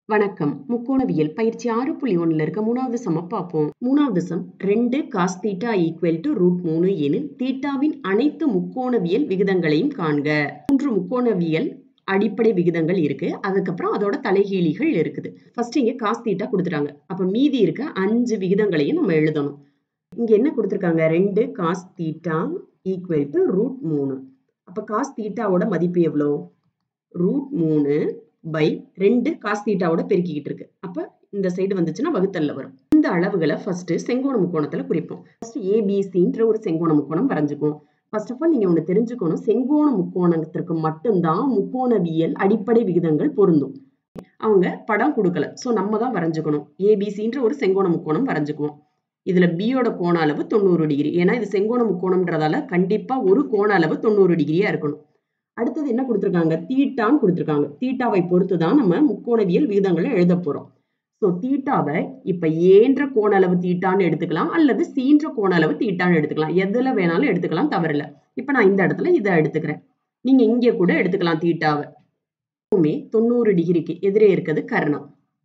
வணக்கம் முக்கோணவியல் பயிற்சி ஆறு புள்ளி ஒண்ணுல இருக்க மூணாவது சம பார்ப்போம் மூணாவது சம் ரெண்டு cos theta equal to root மூணு எனில் தீட்டாவின் அனைத்து முக்கோணவியல் விகிதங்களையும் காண்க மூன்று முக்கோணவியல் அடிப்படை விகிதங்கள் இருக்கு அதுக்கப்புறம் அதோட தலைகீழிகள் இருக்குது ஃபர்ஸ்ட் இங்க காஸ் தீட்டா கொடுத்துட்டாங்க அப்ப மீதி இருக்க அஞ்சு விகிதங்களையும் நம்ம எழுதணும் இங்க என்ன கொடுத்துருக்காங்க ரெண்டு cos theta equal to root மூணு அப்ப காஸ் தீட்டாவோட மதிப்பு எவ்வளோ ரூட் மூணு பை ரெண்டு காஸ் தீட்டாவோட பெருக்கிக்கிட்டு இருக்கு அப்ப இந்த சைடு வந்துச்சுன்னா வகுத்தல்ல வரும் இந்த அளவுகளை ஃபர்ஸ்ட் செங்கோண முக்கோணத்துல குறிப்போம் ஃபர்ஸ்ட் ஏபிசின்ற ஒரு செங்கோண முக்கோணம் வரைஞ்சுக்குவோம் ஃபர்ஸ்ட் ஆஃப் ஆல் நீங்க ஒண்ணு தெரிஞ்சுக்கணும் செங்கோண முக்கோணத்திற்கு மட்டும்தான் முக்கோணவியல் அடிப்படை விகிதங்கள் பொருந்தும் அவங்க படம் கொடுக்கல சோ நம்ம தான் வரைஞ்சுக்கணும் ஏபிசின்ற ஒரு செங்கோண முக்கோணம் வரைஞ்சுக்குவோம் இதுல பியோட கோண அளவு தொண்ணூறு டிகிரி ஏன்னா இது செங்கோண முக்கோணம்ன்றதால கண்டிப்பா ஒரு கோண அளவு தொண்ணூறு டிகிரியா இருக்கணும் அடுத்தது என்ன கொடுத்துருக்காங்க தீட்டான்னு கொடுத்துருக்காங்க தீட்டாவை பொறுத்து தான் நம்ம முக்கோணவியல் விகிதங்களை எழுத போறோம் ஸோ தீட்டாவை இப்ப ஏன்ற கோண அளவு தீட்டான்னு எடுத்துக்கலாம் அல்லது சீன்ற கோண அளவு தீட்டான்னு எடுத்துக்கலாம் எதுல வேணாலும் எடுத்துக்கலாம் தவறில்ல இப்ப நான் இந்த இடத்துல இதை எடுத்துக்கிறேன் நீங்க இங்க கூட எடுத்துக்கலாம் தீட்டாவை எப்பவுமே தொண்ணூறு டிகிரிக்கு எதிரே இருக்கிறது கர்ணம்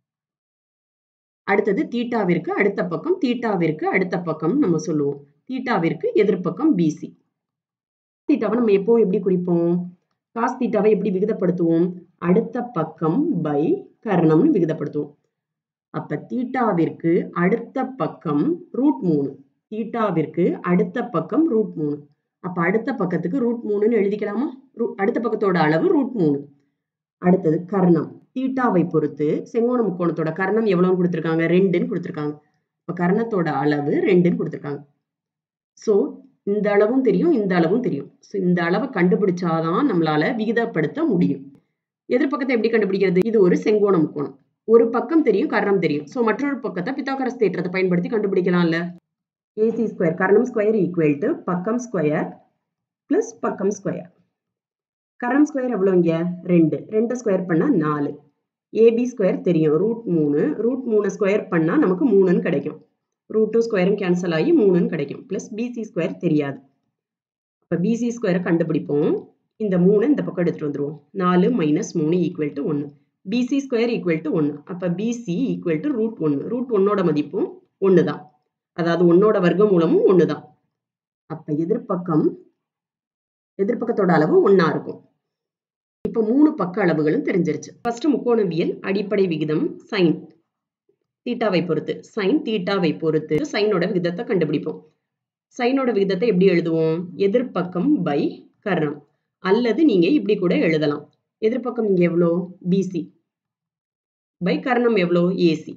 அடுத்தது தீட்டாவிற்கு அடுத்த பக்கம் தீட்டாவிற்கு அடுத்த பக்கம் நம்ம சொல்லுவோம் தீட்டாவிற்கு எதிர்ப்பக்கம் பிசி தீட்டாவை நம்ம எப்போ எப்படி குறிப்போம் காஸ் தீட்டாவை எப்படி விகிதப்படுத்துவோம் அடுத்த பக்கம் பை கர்ணம்னு விகிதப்படுத்துவோம் அப்ப தீட்டாவிற்கு அடுத்த பக்கம் ரூட் மூணு தீட்டாவிற்கு அடுத்த பக்கம் ரூட் மூணு அப்ப அடுத்த பக்கத்துக்கு ரூட் மூணுன்னு எழுதிக்கலாமா அடுத்த பக்கத்தோட அளவு ரூட் மூணு அடுத்தது கர்ணம் தீட்டாவை பொறுத்து செங்கோண முக்கோணத்தோட கர்ணம் எவ்வளவுன்னு கொடுத்துருக்காங்க ரெண்டுன்னு கொடுத்துருக்காங்க இப்ப கர்ணத்தோட அளவு ரெண்டுன்னு கொடுத்துருக்காங்க சோ இந்த அளவும் தெரியும் இந்த அளவும் தெரியும் ஸோ இந்த அளவை கண்டுபிடிச்சாதான் நம்மளால விகிதப்படுத்த முடியும் எதிர்பக்கத்தை எப்படி கண்டுபிடிக்கிறது இது ஒரு செங்கோண முக்கோணம் ஒரு பக்கம் தெரியும் கர்ணம் தெரியும் ஸோ மற்றொரு பக்கத்தை பித்தாகரஸ் தேற்றத்தை பயன்படுத்தி கண்டுபிடிக்கலாம்ல ஏசி ஸ்கொயர் கர்ணம் ஸ்கொயர் ஈக்குவல் டு பக்கம் ஸ்கொயர் பிளஸ் பக்கம் ஸ்கொயர் கர்ணம் ஸ்கொயர் எவ்வளோ இங்க ரெண்டு ரெண்டு ஸ்கொயர் பண்ணா நாலு ஏபி ஸ்கொயர் தெரியும் ரூட் மூணு ரூட் மூணு ஸ்கொயர் பண்ணா நமக்கு மூணுன்னு கிடைக்கும் ரூட் டூ ஸ்கொயரும் கேன்சல் ஆகி மூணுன்னு கிடைக்கும் பிளஸ் பிசி ஸ்கொயர் தெரியாது அப்போ பிசி ஸ்கொயரை கண்டுபிடிப்போம் இந்த மூணு இந்த பக்கம் எடுத்துட்டு வந்துருவோம் நாலு மைனஸ் மூணு ஈக்குவல் டு ஒன்று பிசி ஸ்கொயர் ஈக்குவல் டு ஒன்று அப்போ பிசி ஈக்குவல் டு ரூட் ஒன்று ரூட் ஒன்னோட மதிப்பும் ஒன்று தான் அதாவது ஒன்னோட வர்க்க மூலமும் ஒன்று தான் அப்போ எதிர்ப்பக்கம் எதிர்ப்பக்கத்தோட அளவு ஒன்றா இருக்கும் இப்போ மூணு பக்க அளவுகளும் தெரிஞ்சிருச்சு ஃபர்ஸ்ட் முக்கோணவியல் அடிப்படை விகிதம் சைன் தீட்டாவை பொறுத்து சைன் தீட்டாவை பொறுத்து சைனோட விகிதத்தை கண்டுபிடிப்போம் சைனோட விகிதத்தை எப்படி எழுதுவோம் எதிர்ப்பக்கம் பை கர்ணம் அல்லது நீங்க இப்படி கூட எழுதலாம் எதிர்ப்பக்கம் இங்க எவ்வளோ பிசி பை கர்ணம் எவ்வளோ ஏசி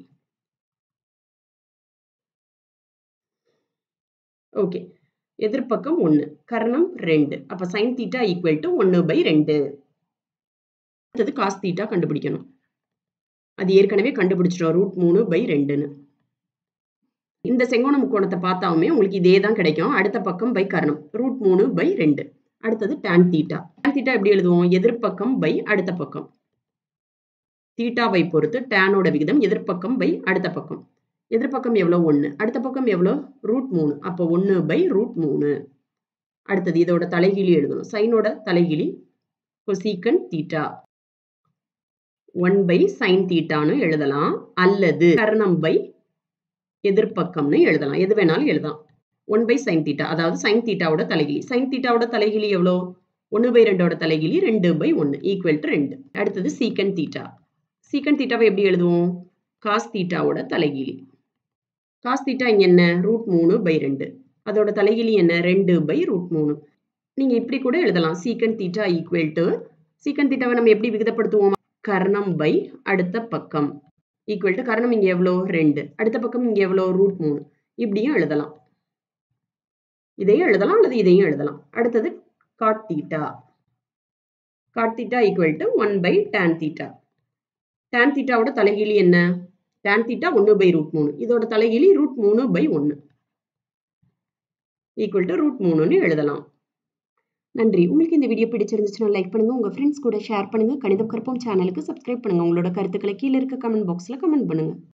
ஓகே எதிர்ப்பக்கம் ஒன்று கர்ணம் ரெண்டு அப்ப சைன் தீட்டா ஈக்குவல் டு ஒன்று பை ரெண்டு அடுத்தது காஸ் தீட்டா கண்டுபிடிக்கணும் அது ஏற்கனவே கண்டுபிடிச்சிட்டோம் ரூட் மூணு பை ரெண்டுன்னு இந்த செங்கோண முக்கோணத்தை பார்த்தாலுமே உங்களுக்கு இதே தான் கிடைக்கும் அடுத்த பக்கம் பை கரணம் ரூட் மூணு பை ரெண்டு அடுத்தது டேன் தீட்டா டேன் தீட்டா எப்படி எழுதுவோம் எதிர்ப்பக்கம் பை அடுத்த பக்கம் தீட்டாவை பொறுத்து டேனோட விகிதம் எதிர்ப்பக்கம் பை அடுத்த பக்கம் எதிர்ப்பக்கம் எவ்வளோ ஒன்று அடுத்த பக்கம் எவ்வளோ ரூட் மூணு அப்போ ஒன்று பை ரூட் மூணு அடுத்தது இதோட தலைகிழி எழுதணும் சைனோட தலைகிழி cosecant theta one by sine தீட்டான்னு எழுதலாம் அல்லது கர்ணம் பை எதிர்ப்பக்கம்னு எழுதலாம் எது வேணாலும் எழுதலாம் ஒன் பை சைன் தீட்டா அதாவது சைன் தீட்டாவோட தலைகிழி சைன் தீட்டாவோட தலைகிழி எவ்வளோ ஒன்று பை ரெண்டோட தலைகிழி ரெண்டு பை ஒன்று ஈக்குவல் டு ரெண்டு அடுத்தது சீக்கன் தீட்டா சீக்கன் தீட்டாவை எப்படி எழுதுவோம் காஸ் தீட்டாவோட தலைகிழி காஸ் தீட்டா இங்க என்ன ரூட் மூணு பை ரெண்டு அதோட தலைகிழி என்ன ரெண்டு பை ரூட் மூணு நீங்க இப்படி கூட எழுதலாம் சீக்கன் தீட்டா ஈக்குவல் டு சீக்கன் தீட்டாவை நம்ம எப்படி விகிதப்படுத்துவோம் கர்ணம் பை அடுத்த பக்கம் ஈக்குவல் டு கர்ணம் இங்க எவ்வளோ ரெண்டு அடுத்த பக்கம் இங்க எவ்வளோ ரூட் மூணு இப்படியும் எழுதலாம் இதையும் எழுதலாம் அல்லது இதையும் எழுதலாம் அடுத்தது cot theta cot theta equal to one by tan theta tan தீட்டாவோட தலைகீழி என்ன டேன் தீட்டா ஒன்று பை ரூட் மூணு இதோட தலைகீழி ரூட் மூணு பை ஒன்று ஈக்குவல் டு ரூட் மூணுன்னு எழுதலாம் நன்றி உங்களுக்கு இந்த வீடியோ பிடிச்சிருந்துச்சுன்னா லைக் பண்ணுங்க உங்க ஃப்ரெண்ட்ஸ் கூட ஷேர் பண்ணுங்க கணிதம் கற்போம் சேனலுக்கு சப்ஸ்கிரைப் பண்ணுங்க உங்களோட கருத்துக்களை கீழே இருக்க கமெண்ட் பாக்ஸ்ல கமெண்ட் பண்ணுங்க